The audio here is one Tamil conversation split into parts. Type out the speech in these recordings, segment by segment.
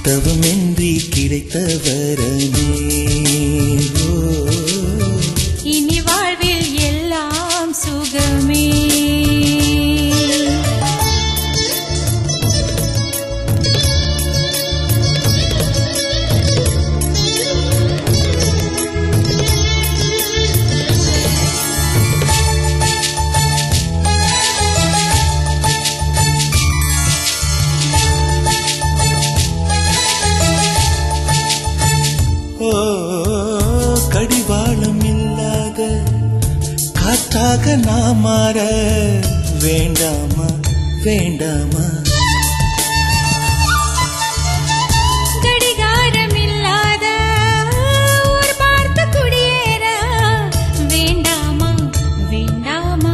தவமின்றி கிடைத்த வரமே ஓ, இனி வாழ்வில் எல்லாம் சுகமே ஓ கடிவாளம் இல்லாத காற்றாக நான் மாற வேண்டாமா வேண்டாமா கடிகாரம் இல்லாத ஒரு பார்த்து குடியேற வேண்டாமா வேண்டாமா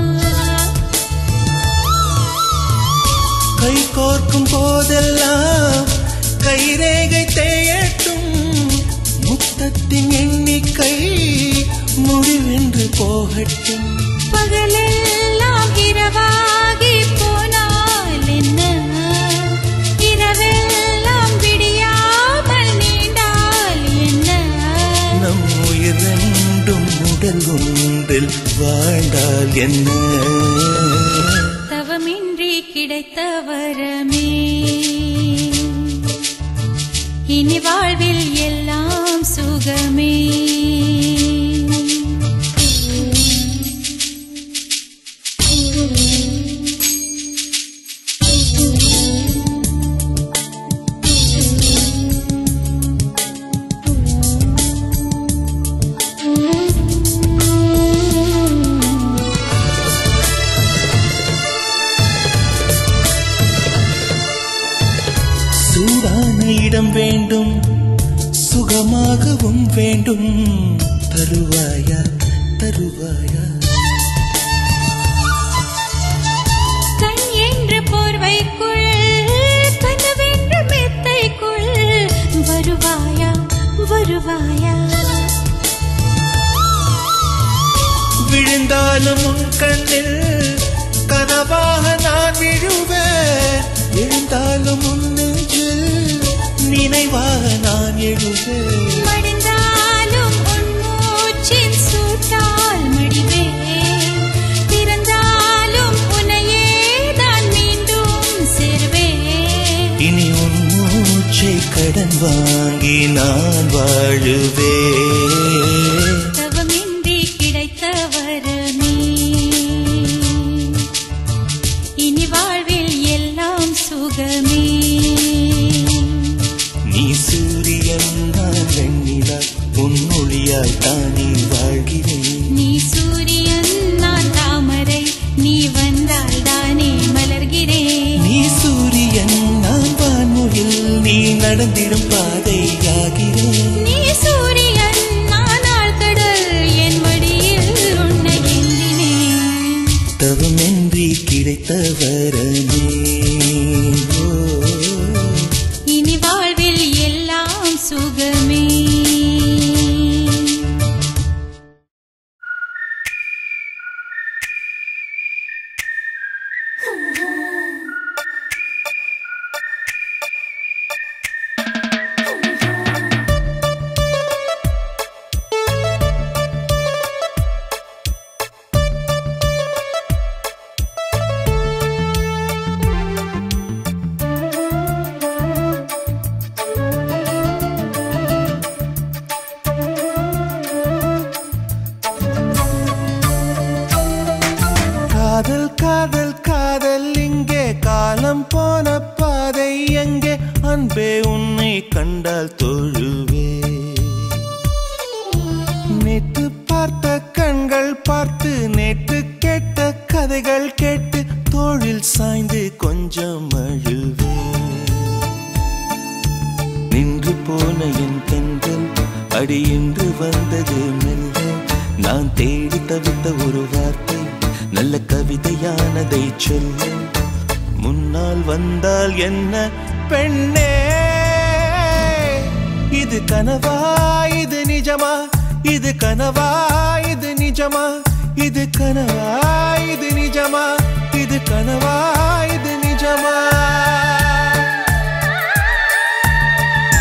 கை கோர்க்கும் போதெல்லாம் கைரேகை தேயட்டும் முத்தத்தின் எண்ணிக்கை முடிவென்று போகட்டும் பகலெல்லாம் இரவாகி போனால் என்ன இரவெல்லாம் விடியாமல் நீண்டால் என்ன நம் உயிர் ரெண்டும் உடல் ஒன்றில் வாழ்ந்தால் என்ன தவமின்றி கிடைத்த வரமே இனி வாழ்வில் எல்லாம் சுகமே சூடான இடம் வேண்டும் சுகமாகவும் வேண்டும் தருவாயா தருவாயா கண் என்ற போர்வைக்குள் கனவென்ற மெத்தைக்குள் வருவாயா வருவாயா விழுந்தாலும் உன் கண்ணில் கனவாக நான் விழுவேன் எழுந்தாலும் உன் நெஞ்சில் நினைவாக நான் எழுவேன் மடிந்தாலும் உன் மூச்சின் சூட்டால் மடிவேன் பிறந்தாலும் உன்னையே தான் மீண்டும் சேர்வேன் இனி உன் மூச்சை கடன் வாங்கி நான் வாழுவேன் தவமின்றி கிடைத்த வரமே இனி வாழ்வில் எல்லாம் சுகமே நீ சூரியன் நான் வெண்ணிலா உன் மொழியால் தானே வாழ்கிறேன் நீ சூரியன் நான் தாமரை நீ வந்தால் தானே மலர்கிறேன் நீ சூரியன் நான் வான்மொழில் நீ நடந்திடும் பாதையாகிறேன் நீ சூரியன் நான் ஆழ்கடல் என் மடியில் உன்னை ஏந்தினேன் தவமின்றி கிடைத்த வரமே ஓ, இனி வாழ்வில் எல்லாம் சுகமே காதல் காதல் காதல் இங்கே காலம் போன பாதை எங்கே அன்பே உன்னை கண்டால் தொழுவே நேற்று பார்த்த கண்கள் பார்த்து நேற்று கேட்ட கதைகள் கேட்டு தோளில் சாய்ந்து கொஞ்சம் அழுவே நின்று போன என் தென்றல் அடி இன்று வந்தது மெல்ல நான் தேடி தவித்த ஒரு வார்த்தை நல்ல கவிதையானதை சொல்ல முன்னால் வந்தால் என்ன பெண்ணே இது கனவா இது நிஜமா இது கனவா இது நிஜமா இது கனவா இது நிஜமா இது கனவா இது நிஜமா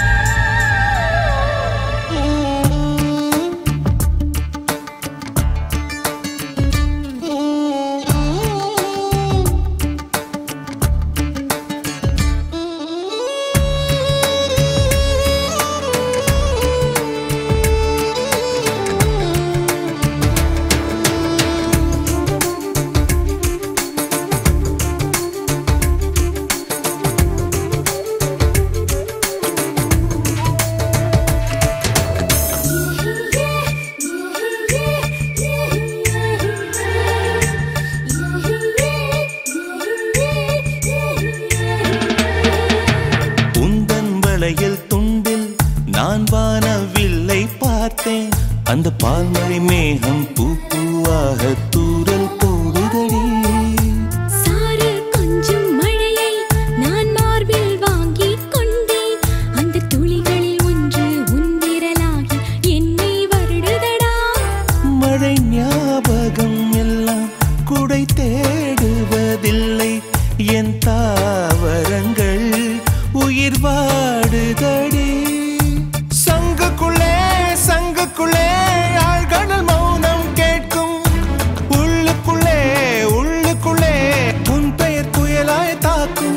சமையல் துண்டில் நான் வானவில்லை பார்த்தேன் அந்த பால்மழை மேகம் பூ பூவாக தூரல் போடுதடி சாறு கொஞ்சம் மழையை நான் மார்பில் வாங்கிக் கொண்டேன் அந்த துளிகளில் ஒன்று உன் விரலாகி என்னை வருடுதடா மழை ஞாபகம் எல்லாம் குடை தேடுவதில்லை என் தாவரங்கள் உயிர் வாடுதடி சங்குக்குள்ளே சங்குக்குள்ளே ஆழ்கடல் மௌனம் கேட்கும் உள்ளுக்குள்ளே உள்ளுக்குள்ளே உன் பெயர் புயலாய் தாக்கும்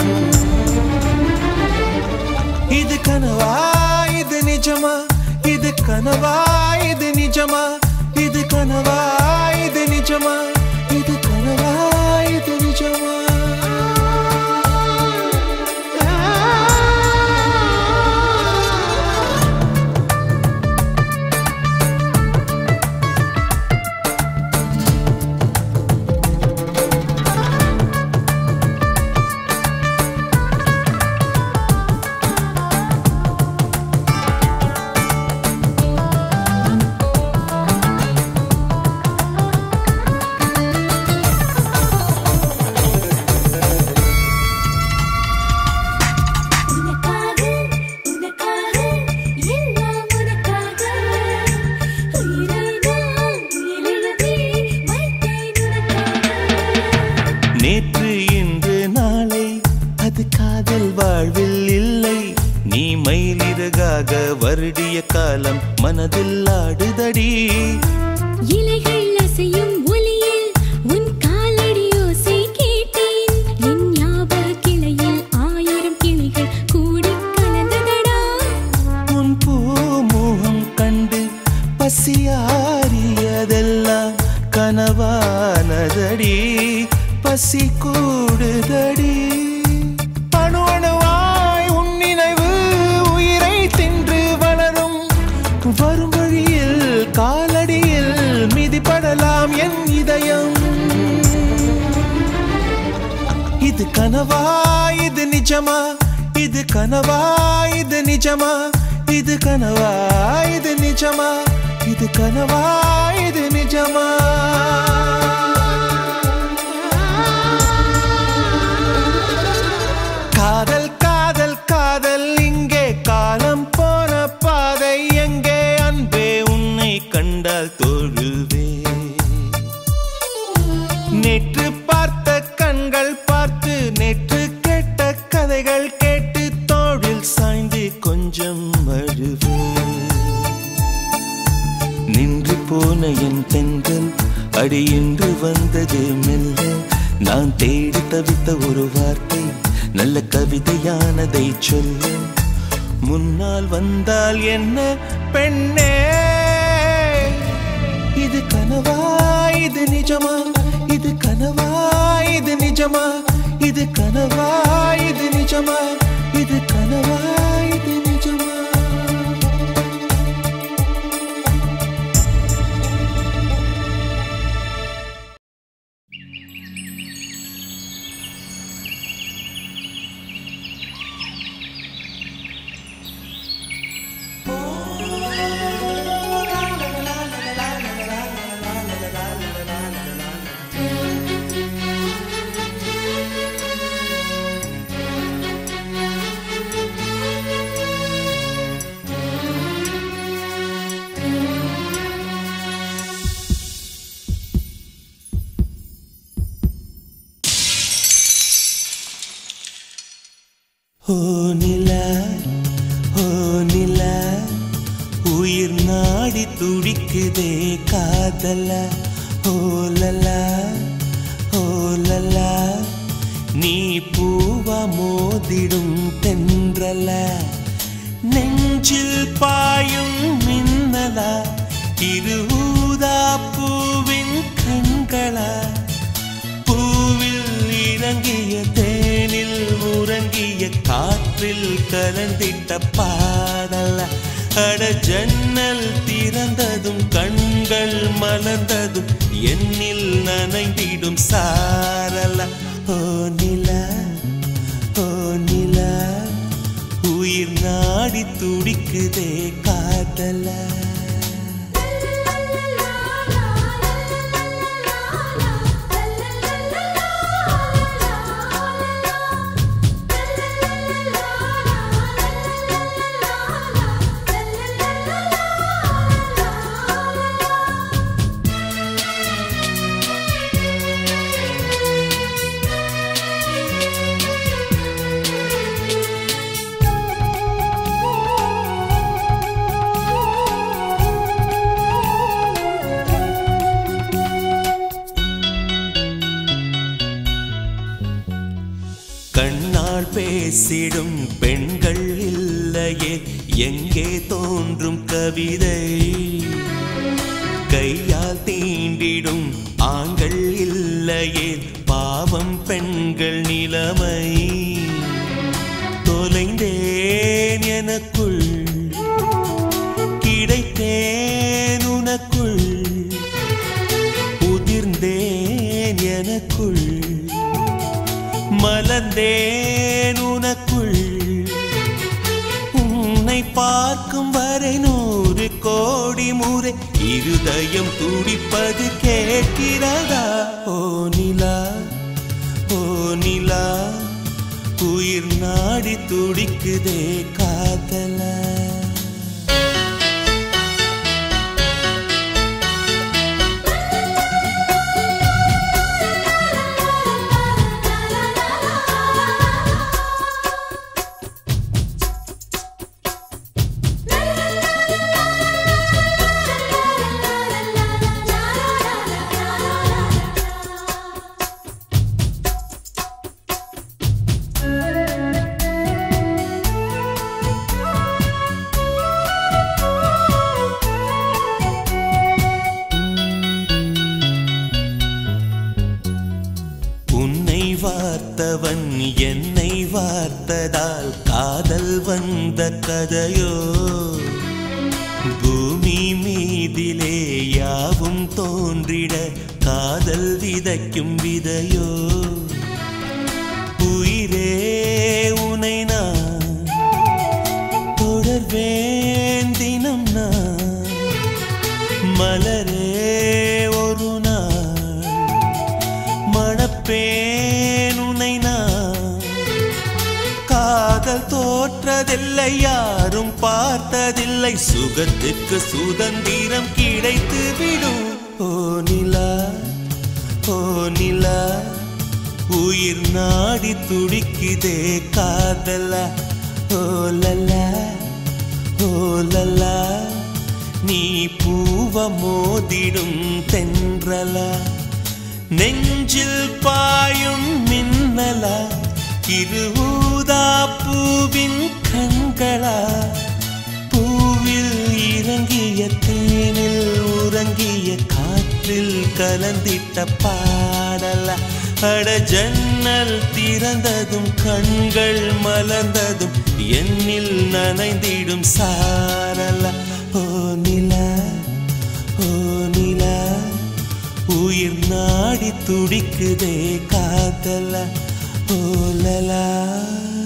இது கனவா இது நிஜமா இது கனவா இது நிஜமா இது கனவா இது நிஜமா இது கனவா இது நிஜமா உனக்காக உனக்காக எல்லாம் உனக்காக உயிரை நான் எழுதி வைத்தேன் உனக்காக நேற்று இன்று நாளை அது காதல் வாழ்வில் இல்லை நீ மயிலிறகாக வருடிய காலம் மனதில் ஆடுதடி இலைகள் அசையும் ஒலியில் உன் காலடி ஓசை கேட்டேன் என் ஞாபக கிளையில் ஆயிரம் கிளிகள் கூடி கலந்ததடா உன் பூமுகம் கண்டு பசியாரியதெல்லாம் கனவானதடி பசி கூடுதடி அணு அணுவாய் உன் நினைவு உயிரை தின்று வளரும் வரும் வழியில் காலடியில் மிதிப்படலாம் என் இதயம் இது கனவா இது நிஜமா இது கனவா இது நிஜமா இது கனவா இது நிஜமா இது கனவா இது நிஜமா காதல் காதல் காதல் இங்கே காலம் போன பாதை எங்கே அன்பே உன்னை கண்டால் தொழுவே நேற்று பார்த்த கண்கள் பார்த்து நேற்று கேட்ட கதைகள் கேட்டு தோழில் சாய்ந்து கொஞ்சம் அழுவே நின்று போன என் தென்றல் அடியின்று வந்தது மெல்ல நான் தேடி தவித்த ஒரு வார்த்தை நல்ல கவிதையானதை சொல்ல முன்னால் வந்தால் என்ன பெண்ணே இது கனவா இது நிஜமா இது கனவா இது நிஜமா இது கனவா இது நிஜமா இது கனவா இது நிஜமா ஓ நிலா ஓ நிலா உயிர் நாடி துடிக்குதே காதல ஓலலா ஓலலா நீ பூவா மோதிடும் தென்றல நெஞ்சில் பாயும் மின்னலா இருஊதா பூவின் கண்களா பூவில் இறங்கிய தேனில் உறங்கிய காற்றில் கலந்திட்ட பாடல அட ஜன்னல் திறந்ததும் கண்கள் மலர்ந்ததும் என்னில் நனைந்திடும் சாரல ஓ நிலா ஓ நிலா உயிர் நாடி துடிக்குதே காதலா கண்ணால் பேசிடும் பெண்கள் இல்லையே எங்கே தோன்றும் கவிதை கையால் தீண்டிடும் ஆண்கள் இல்லையே பாவம் பெண்கள் நிலைமை தொலைந்தேன் எனக்குள் கிடைத்தேன் உனக்குள் உதிர்ந்தேன் எனக்குள் மலர்ந்தேன் உனக்குள் உன்னை பார்க்கும் வரை நூறு கோடி முறை இருதயம் துடிப்பது கேட்கிறதா ஓ நிலா ஓ நிலா உயிர் நாடி துடிக்குதே காதலா உன்னை வார்த்தவன் என்னை வார்த்ததால் காதல் வந்த கதையோ பூமி மீதிலே யாவும் தோன்றிட காதல் விதைக்கும் விதையோ உயிரே உனை நான் தொடர்வேன் தினம் நான் மலரே ஒரு நாள் மணப்பேன் உன்னை நான் காதல் தோற்றதில்லை யாரும் பார்த்ததில்லை சுகத்துக்கு சுதந்திரம் கிடைத்து விடும் ஓ நிலா ஓ நிலா உயிர் நாடி துடிக்குதே காதலா ஓ லலா ஓ லலா நீ பூவ மோதிடும் தென்றலா நெஞ்சில் பாயும் மின்னலா இருஊதா பூவின் கண்களா பூவில் இறங்கிய தேனில் உறங்கிய காற்றில் கலந்திட்ட பாடலா அட ஜன்னல் திறந்ததும் கண்கள் மலர்ந்ததும் என்னில் நனைந்திடும் சாரலா ஓ நிலா ஓ நிலா உயிர் நாடி துடிக்குதே காதலா ஓ லலா